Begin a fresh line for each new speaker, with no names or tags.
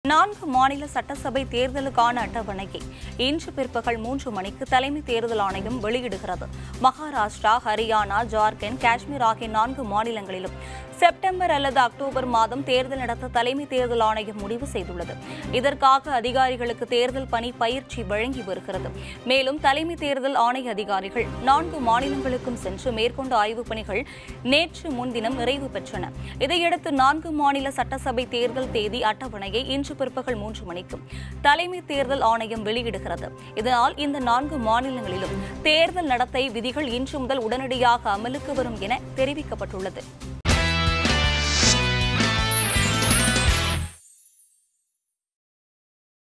நான்கு மாநில சட்டசபை தேர்தலுக்கான அட்டவணையை இன்று பிற்பகல் மூன்று மணிக்கு தலைமை தேர்தல் ஆணையம் வெளியிடுகிறது மகாராஷ்டிரா ஹரியானா ஜார்க்கண்ட் காஷ்மீர் ஆகிய நான்கு மாநிலங்களிலும் செப்டம்பர் அல்லது அக்டோபர் மாதம் தேர்தல் நடத்த தலைமை தேர்தல் ஆணையம் முடிவு செய்துள்ளது இதற்காக அதிகாரிகளுக்கு தேர்தல் பணி பயிற்சி வழங்கி வருகிறது மேலும் தலைமை தேர்தல் ஆணைய அதிகாரிகள் நான்கு மாநிலங்களுக்கும் சென்று மேற்கொண்ட ஆய்வுப் பணிகள் நேற்று முன்தினம் நிறைவு பெற்றன இதையடுத்து நான்கு மாநில சட்டசபை தேர்தல் தேதி அட்டவணையை இன்று பிற்பகல் மூன்று மணிக்கு தலைமை தேர்தல் ஆணையம் வெளியிடுகிறது இதனால் இந்த நான்கு மாநிலங்களிலும் தேர்தல் நடத்தை விதிகள் இன்று முதல் உடனடியாக அமலுக்கு வரும் என தெரிவிக்கப்பட்டுள்ளது